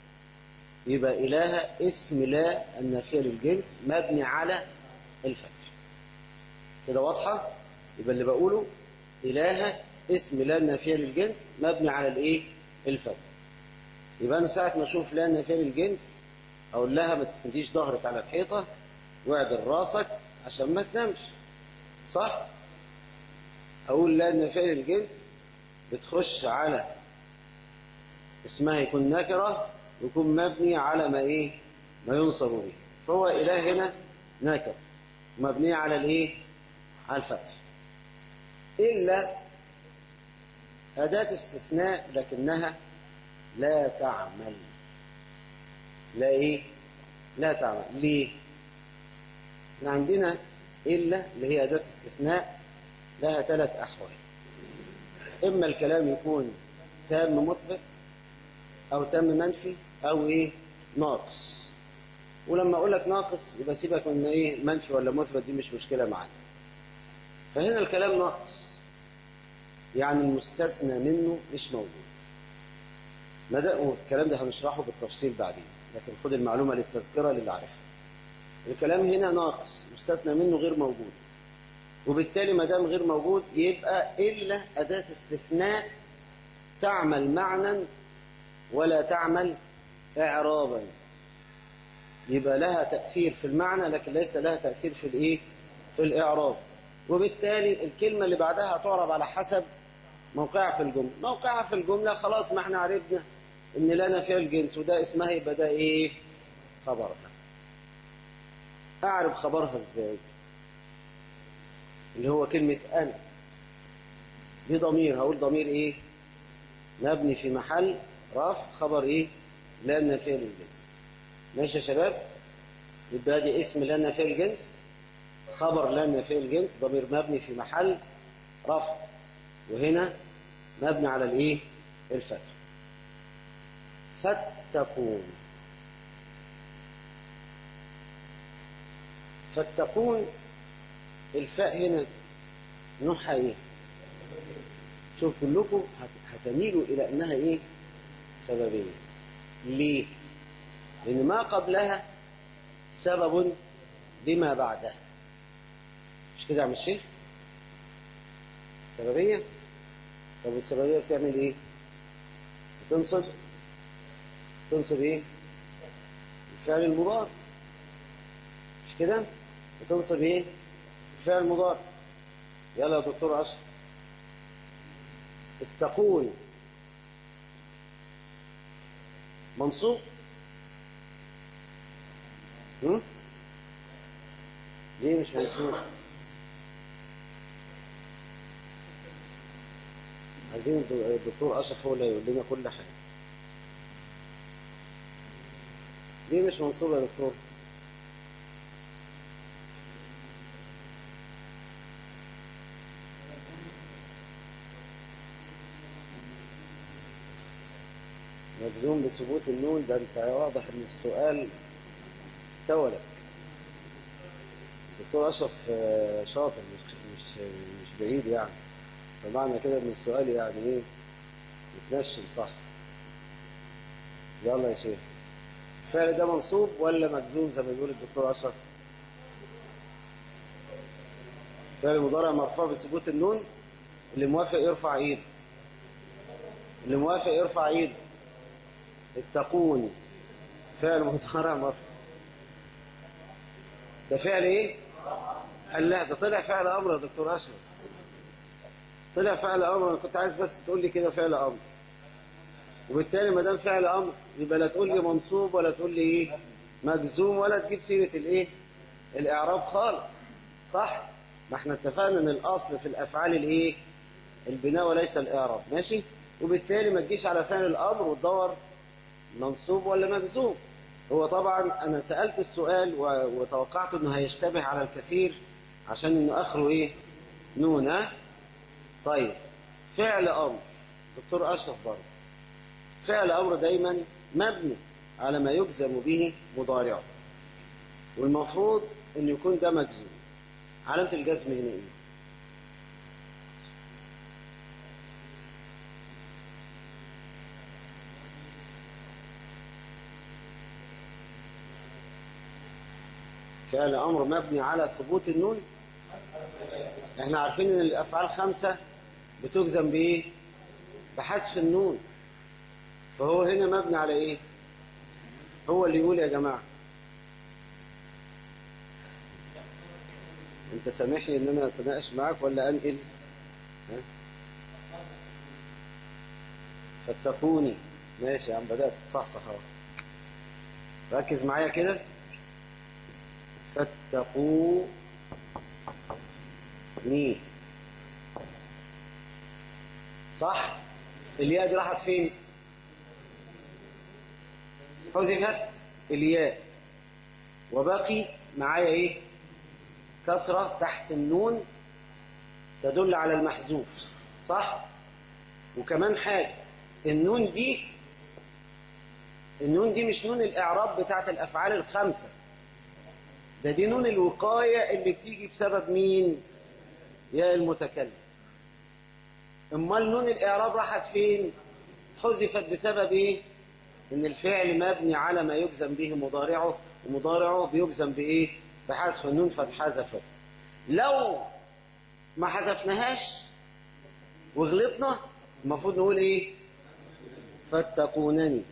يبقى اله اسم لا النافيه للجنس مبني على الفتح كده واضحه يبقى اللي بقوله اله اسم لا النافيه للجنس مبني على الايه الفتح يبقى انا ساعه ما اشوف لا النافيه للجنس اقول لها ما تسنديش ظهرك على الحيطه واعدل راسك عشان ما تنامش صح اقول لا النافيه للجنس بتخش على اسمها يكون نكره ويكون مبني على ما ايه ما ينصب به فهو اله هنا نكره مبني على الايه على الفتح الا اداه استثناء لكنها لا تعمل لا ايه لا تعمل ليه احنا عندنا الا اللي هي اداه استثناء لها ثلاث احوال اما الكلام يكون تام مثبت او تام منفي او ايه ناقص ولما اقول لك ناقص يبقى سيبك من ايه منفي ولا مثبت دي مش مشكله معانا فهنا الكلام ناقص يعني المستثنى منه مش موجود ما ده الكلام ده هنشرحه بالتفصيل بعدين لكن خد المعلومه للتذكره للي عارفها الكلام هنا ناقص مستثنى منه غير موجود وبالتالي ما دام غير موجود يبقى الا اداه استثناء تعمل معنى ولا تعمل اعرابا يبقى لها تاثير في المعنى لكن ليس لها تاثير في الايه في الاعراب وبالتالي الكلمه اللي بعدها تعرب على حسب موقعها في الجمله موقعها في الجمله خلاص ما احنا عرفنا ان لنا فيها الجنس وده اسمها يبقى ده ايه خبرها اعرف خبرها ازاي اللي هو كلمه انا دي ضمير هقول ضمير ايه مبني في محل رفع خبر ايه لا نافيه للجنس ماشي يا شباب يبقى دي اسم لا نافيه للجنس خبر لا نافيه للجنس ضمير مبني في محل رفع وهنا مبني على الايه الفتح فاتقون فاتقون الفاء هنا نوعها ايه شوف كلكم هت- هتميلوا الى انها ايه سببيه ليه لان ما قبلها سبب لما بعدها مش كده يا عم الشيخ سببيه طب والسببيه بتعمل ايه بتنصب تنصب ايه الفعل المضارع مش كده بتنصب ايه الفعل المضارع يلا يا دكتور اشرف اتقون منصوب هم؟ ليه مش منصوب عايزين الدكتور اشرف هو اللي يقول لنا كل حاجه ليه مش منصوب يا دكتور مجزوم بثبوت النون ده انت واضح ان السؤال تولى الدكتور اشرف آه، شاطر مش مش مش بعيد يعني فمعنى كده ان السؤال يعني ايه يتنشل صح يلا يا شيخ الفعل ده منصوب ولا مجزوم زي ما بيقول الدكتور اشرف فعل مضارع مرفوع بثبوت النون اللي موافق يرفع ايده اللي موافق يرفع ايده اتقون فعل مضارع مرفوع ده فعل ايه قال لا ده طلع فعل امر يا دكتور اشرف طلع فعل امر انا كنت عايز بس تقول لي كده فعل امر وبالتالي ما دام فعل امر يبقى لا تقول لي منصوب ولا تقول لي ايه مجزوم ولا تجيب سيره الايه الاعراب خالص صح ما احنا اتفقنا ان الاصل في الافعال الايه البناء وليس الاعراب ماشي وبالتالي ما تجيش على فعل الامر وتدور منصوب ولا مجزوم هو طبعا انا سالت السؤال و- وتوقعت انه هيشتبه على الكثير عشان انه اخره ايه نون ها طيب فعل امر دكتور اشرف برضه فعل امر دايما مبني على ما يجزم به مضارعه والمفروض ان يكون ده مجزوم علامه الجزم هنا ايه فعل امر مبني على ثبوت النون احنا عارفين ان الافعال خمسه بتجزم بايه بحذف النون فهو هنا مبني على ايه هو اللي يقول يا جماعه انت سامح لي ان انا اتناقش معاك ولا انقل ها؟ فاتقوني ماشي يا عم بدات تصحصح اهو ركز معايا كده فاتقوني صح الياء دي راحت فين حذفت الياء وبقي معايا ايه كسرة تحت النون تدل على المحذوف صح وكمان حاجة النون دي النون دي مش نون الإعراب بتاعت الأفعال الخمسة ده دي نون الوقاية اللي بتيجي بسبب مين يا المتكلم امال نون الإعراب راحت فين حذفت بسبب ايه ان الفعل مبني على ما يجزم به مضارعه ومضارعه بيجزم بايه بحذف النون فاتحذفت لو ما حذفناهاش وغلطنا المفروض نقول ايه فاتقونني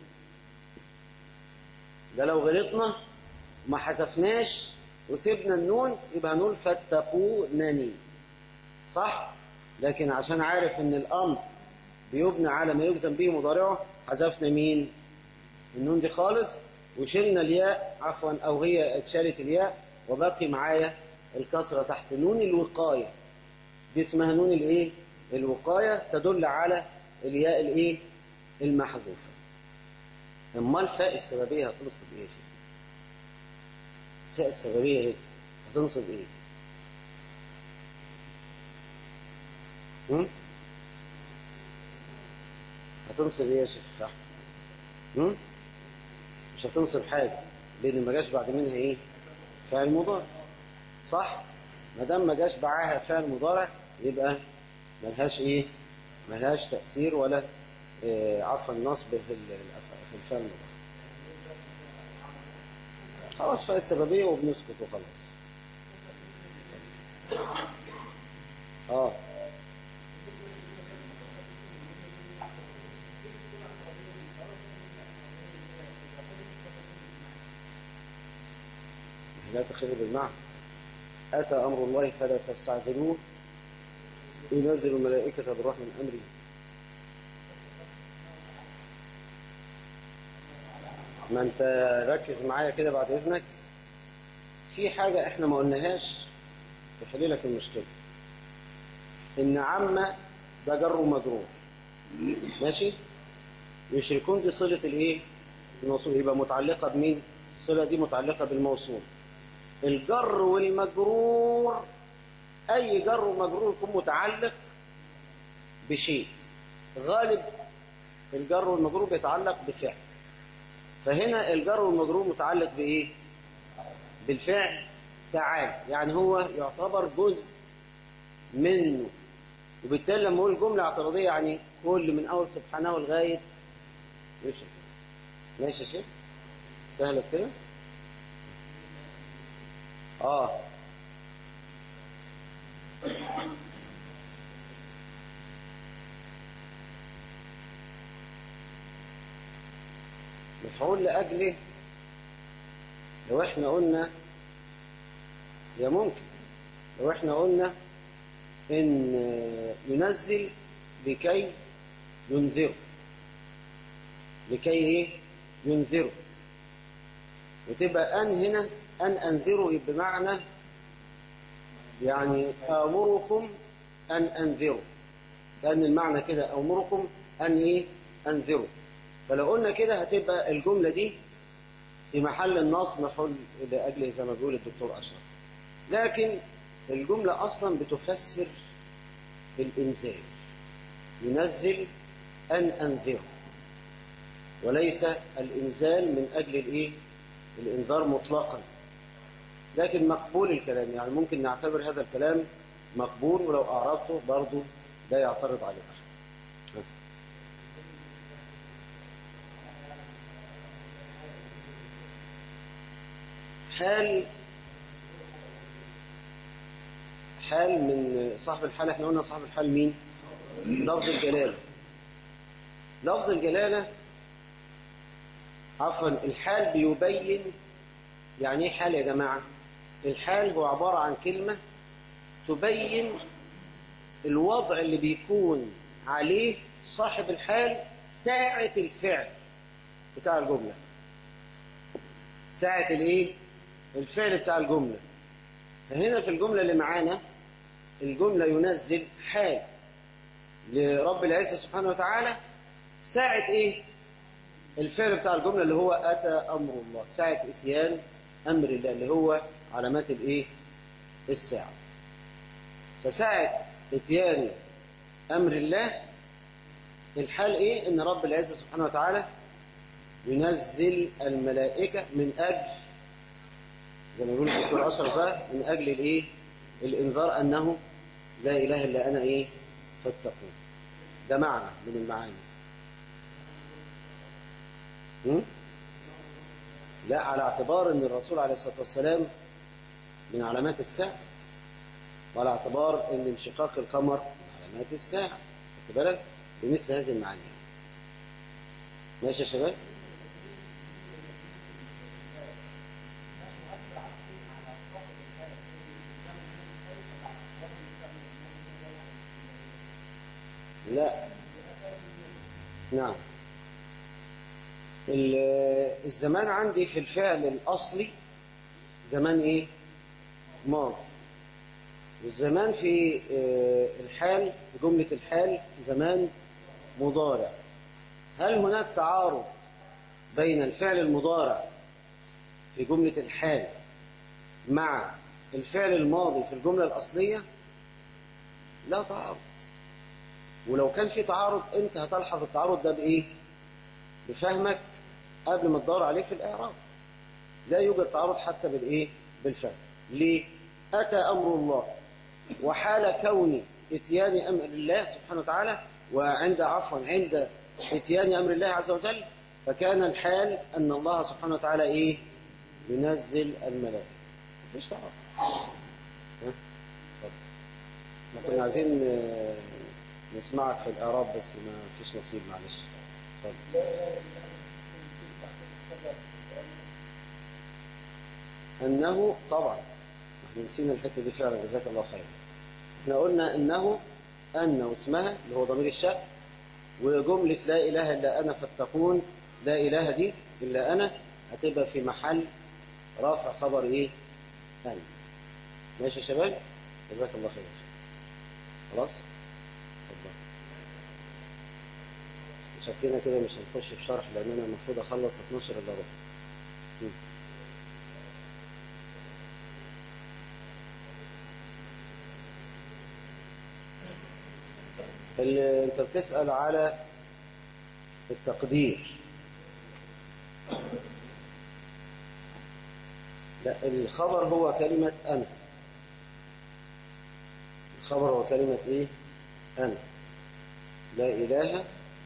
ده لو غلطنا ما حذفناش وسيبنا النون يبقى نقول فاتقونني صح لكن عشان عارف ان الامر بيبنى على ما يجزم به مضارعه حذفنا مين النون دي خالص وشلنا الياء عفوا او هي اتشالت الياء وباقي معايا الكسره تحت نون الوقايه دي اسمها نون الايه الوقايه تدل على الياء الايه المحذوفه اما الفاء السببيه هتنصب ايه يا شيخ الفاء السببيه ايه هتنصب ايه هم؟ هتنصب ايه يا شيخ احمد هم؟ مش هتنصب حاجه لان ما جاش بعد منها ايه فعل مضارع صح ما دام ما جاش معاها فعل مضارع يبقى ملهاش ايه ملهاش تاثير ولا إيه عفوا النصب في ال- الأف- في الفعل المضارع خلاص فاء السببيه وبنسكت وخلاص اه لا تخل بالمعنى أتى أمر الله فلا تستعجلوه ينزل الملائكة بالروح من أمره ما أنت ركز معايا كده بعد إذنك في حاجة إحنا ما قلناهاش تحل لك المشكلة إن عم ده جر ومجرور ماشي يشركون دي صلة الإيه الموصول يبقى متعلقة بمين الصلة دي متعلقة بالموصول الجر والمجرور أي جر ومجرور يكون متعلق بشيء غالب الجر والمجرور بيتعلق بفعل فهنا الجر والمجرور متعلق بإيه؟ بالفعل تعال يعني هو يعتبر جزء منه وبالتالي لما أقول جملة اعتراضية يعني كل من أول سبحانه لغاية يشرك ماشي يا شيخ؟ سهلت كده؟ آه مفعول لأجله لو احنا قلنا يا ممكن لو احنا قلنا ان ينزل لكي ينذر لكي إيه؟ ينذروا وتبقى أن هنا أن أنذروا بمعنى يعني آمركم أن أنذروا لأن المعنى كده أمركم أن إيه؟ أنذروا فلو قلنا كده هتبقى الجملة دي في محل النصب مفعول لأجل زي ما بيقول الدكتور أشرف لكن الجملة أصلا بتفسر الإنزال ينزل أن أنذر وليس الإنزال من أجل الإيه؟ الإنذار مطلقا لكن مقبول الكلام يعني ممكن نعتبر هذا الكلام مقبول ولو أعرضته برضه لا يعترض عليه أحد حال حال من صاحب الحال احنا قلنا صاحب الحال مين لفظ الجلالة لفظ الجلالة عفوا الحال بيبين يعني ايه حال يا جماعة الحال هو عبارة عن كلمة تبين الوضع اللي بيكون عليه صاحب الحال ساعة الفعل بتاع الجملة ساعة الايه الفعل بتاع الجملة فهنا في الجملة اللي معانا الجملة ينزل حال لرب العزة سبحانه وتعالى ساعة ايه الفعل بتاع الجملة اللي هو أتى أمر الله ساعة اتيان أمر الله اللي هو علامات الايه الساعة فساعة اتيان أمر الله الحال ايه ان رب العزة سبحانه وتعالى ينزل الملائكة من أجل زي ما يقول الدكتور أشرف بقى من أجل الإيه؟ الإنذار أنه لا إله إلا أنا إيه؟ فاتقون ده معنى من المعاني م? لا على اعتبار أن الرسول عليه الصلاة والسلام من علامات الساعة وعلى اعتبار أن انشقاق القمر من علامات الساعة خدت بالك بمثل هذه المعاني ماشي يا شباب؟ لا نعم الزمان عندي في الفعل الأصلي زمان إيه ماضي والزمان في الحال في جملة الحال زمان مضارع هل هناك تعارض بين الفعل المضارع في جملة الحال مع الفعل الماضي في الجملة الأصلية لا تعارض ولو كان في تعارض انت هتلحظ التعارض ده بايه بفهمك قبل ما تدور عليه في الاعراب لا يوجد تعارض حتى بالايه بالفهم ليه اتى امر الله وحال كون اتيان امر الله سبحانه وتعالى وعند عفوا عند اتيان امر الله عز وجل فكان الحال ان الله سبحانه وتعالى ايه ينزل الملائكه مفيش تعارض ها اتفضل احنا كنا عايزين نسمعك في الإعراب بس ما فيش نصيب معلش اتفضل أنه طبعا احنا نسينا الحتة دي فعلا جزاك الله خير احنا قلنا أنه أن واسمها اللي هو ضمير الشأن وجملة لا إله إلا أنا فاتقون لا إله دي إلا أنا هتبقى في محل رافع خبر إيه أنا ماشي يا شباب جزاك الله خير خلاص شكلنا كده مش هنخش في شرح لان انا المفروض اخلص 12 الا ربع اللي انت بتسأل على التقدير لا الخبر هو كلمة أنا الخبر هو كلمة إيه أنا لا إله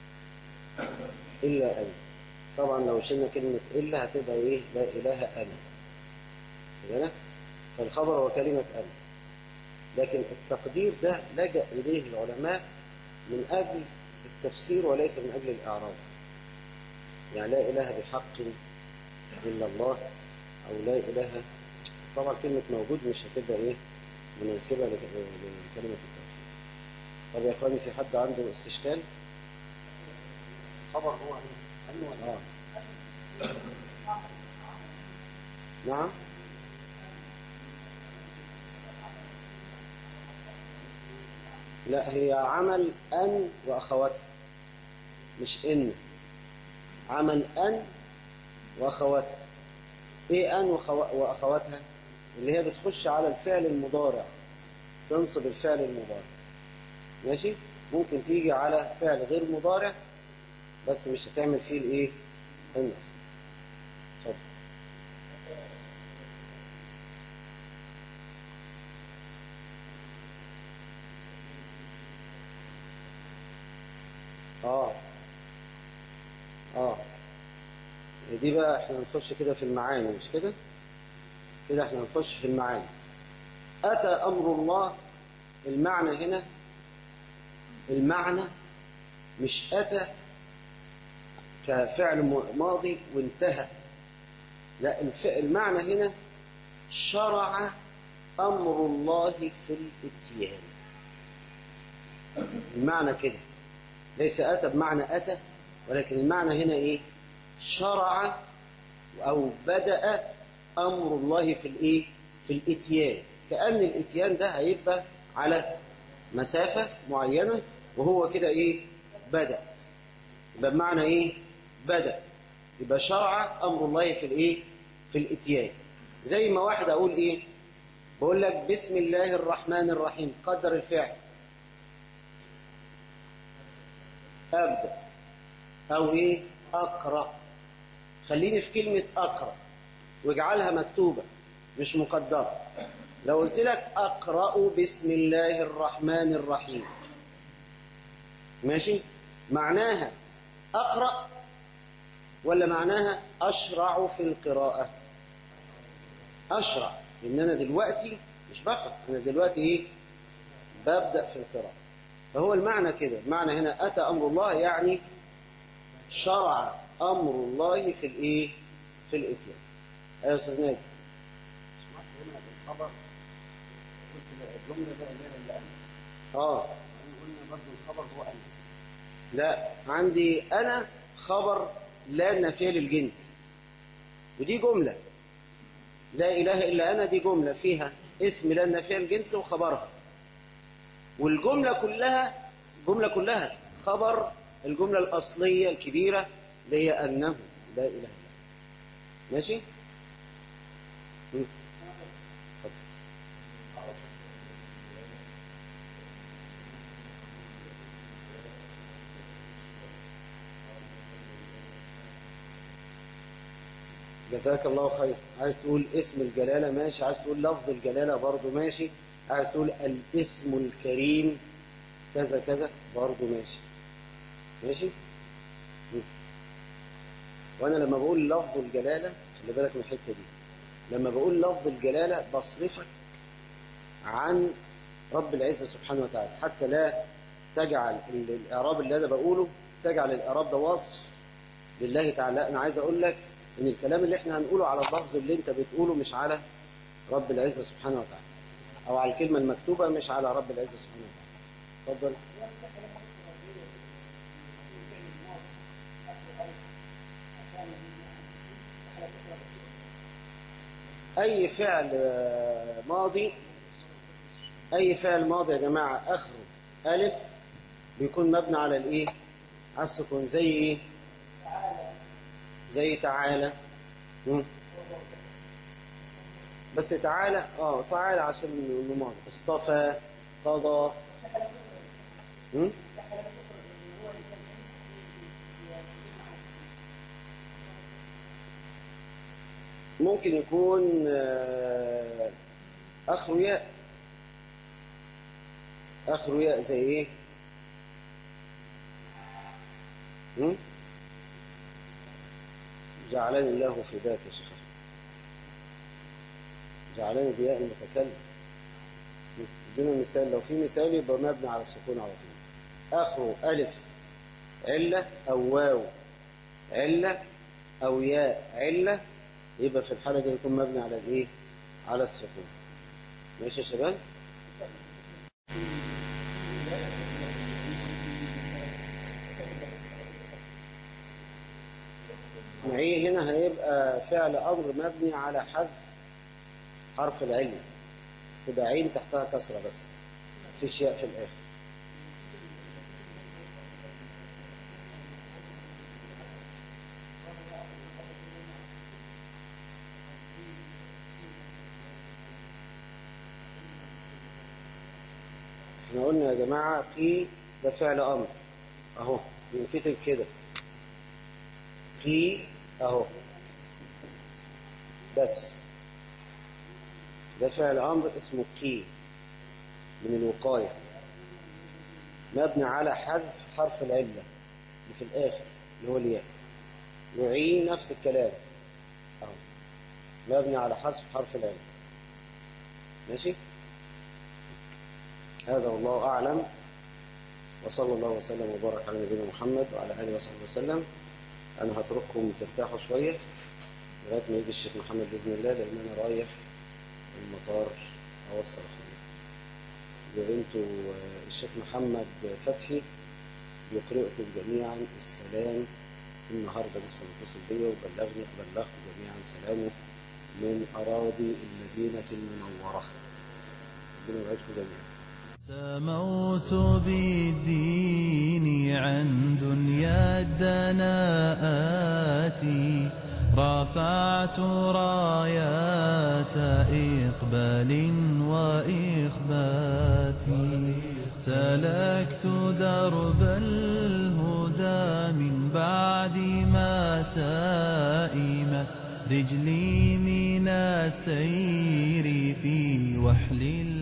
إلا أنا طبعا لو شلنا كلمة إلا هتبقى إيه لا إله أنا بالك فالخبر هو كلمة أنا لكن التقدير ده لجأ إليه العلماء من أجل التفسير وليس من أجل الإعراب يعني لا إله بحق إلا الله أو لا إله طبعا كلمة موجود مش هتبقى إيه مناسبة لكلمة التوحيد طب يا إخواني في حد عنده استشكال خبر هو آه. نعم لا هي عمل أن وأخواتها مش إن عمل أن وأخواتها إيه أن وخو- وأخواتها اللي هي بتخش على الفعل المضارع تنصب الفعل المضارع ماشي ممكن تيجي على فعل غير مضارع بس مش هتعمل فيه الايه النصب اتفضل اه اه دي بقى احنا نخش كده في المعاني مش كده كده احنا نخش في المعاني أتى أمر الله المعنى هنا المعنى مش أتى كفعل م- ماضي وانتهى لا الف- المعنى هنا شرع أمر الله في الاتيان المعنى كده ليس أتى بمعنى أتى ولكن المعنى هنا إيه شرع أو بدأ أمر الله في الإيه في الاتيان كأن الاتيان ده هيبقى على مسافة معينة وهو كده إيه بدأ يبقى بمعنى إيه بدأ يبقى شرع أمر الله في الإيه في الاتيان زي ما واحد أقول إيه بقول لك بسم الله الرحمن الرحيم قدر الفعل أبدأ أو إيه أقرأ خليني في كلمة أقرأ واجعلها مكتوبة مش مقدرة لو قلت لك أقرأ بسم الله الرحمن الرحيم ماشي معناها أقرأ ولا معناها أشرع في القراءة أشرع إن أنا دلوقتي مش بقرأ أنا دلوقتي إيه ببدأ في القراءة فهو المعنى كده المعنى هنا أتى أمر الله يعني شرع أمر الله في الإيه في الإتيان أيوة أستاذ ناجي سمعت هنا بالخبر قلت الجملة بقى اللي هي اللي أنا آه قلنا برضه الخبر هو أنا لا عندي أنا خبر لا نافية للجنس ودي جملة لا إله إلا أنا دي جملة فيها اسم لا نافية للجنس وخبرها والجملة كلها جملة كلها خبر الجملة الأصلية الكبيرة اللي هي أنه لا إله إلا الله ماشي؟ مم. اتفضل. جزاك الله خير عايز تقول اسم الجلالة ماشي عايز تقول لفظ الجلالة برضو ماشي عايز تقول الاسم الكريم كذا كذا برضو ماشي ماشي مم. وانا لما بقول لفظ الجلالة خلي بالك من الحتة دي لما بقول لفظ الجلالة بصرفك عن رب العزة سبحانه وتعالى حتى لا تجعل ال- الإعراب اللي أنا بقوله تجعل الإعراب ده وصف لله تعالى لا، أنا عايز أقول لك إن الكلام اللي إحنا هنقوله على اللفظ اللي أنت بتقوله مش على رب العزة سبحانه وتعالى أو على الكلمة المكتوبة مش على رب العزة سبحانه وتعالى اتفضل أي فعل آه، ماضي أي فعل ماضي يا جماعة آخره ألف بيكون مبني على الإيه؟ على السكون زي إيه؟ زي تعالى مم. بس تعالى اه تعالى عشان إنه ماضي اصطفى قضى مم؟ ممكن يكون آه، آخره ياء آخره ياء زي إيه؟ مم؟ جعلني الله فداك يا شيخ جعلني ضياء المتكلم مم. ادينا مثال لو في مثال يبقى مبني على السكون على طول آخره ألف علة أو واو علة أو ياء علة يبقى في الحالة دي يكون مبني على الإيه؟ على السكون ماشي يا شباب؟ هنا هيبقى فعل أمر مبني على حذف حرف العلم تبقى عين تحتها كسرة بس مفيش ياء في الآخر احنا قلنا يا جماعة قي ده فعل أمر أهو ينكتب كده قي أهو بس ده فعل أمر اسمه قي من الوقاية مبني على حذف حرف العلة اللي في الآخر اللي هو الياء وعي نفس الكلام أهو مبني على حذف حرف العلة ماشي هذا والله أعلم وصلى الله وسلم وبارك على نبينا محمد وعلى آله وصحبه وسلم أنا هترككم ترتاحوا شوية لغاية ما يجي الشيخ محمد بإذن الله لأن أنا رايح المطار أوصل أخويا وأنتوا آه، الشيخ محمد فتحي يقرئكم جميعا السلام النهارده لسه متصل بيا وبلغني أبلغكم جميعا سلامه من أراضي المدينة المنورة ربنا يوعدكم جميعا سموت بالدين عن دنيا الدناءات رفعت رايات إقبال وإخبات سلكت درب الهدى من بعد ما سائمت رجلي من السير في وحل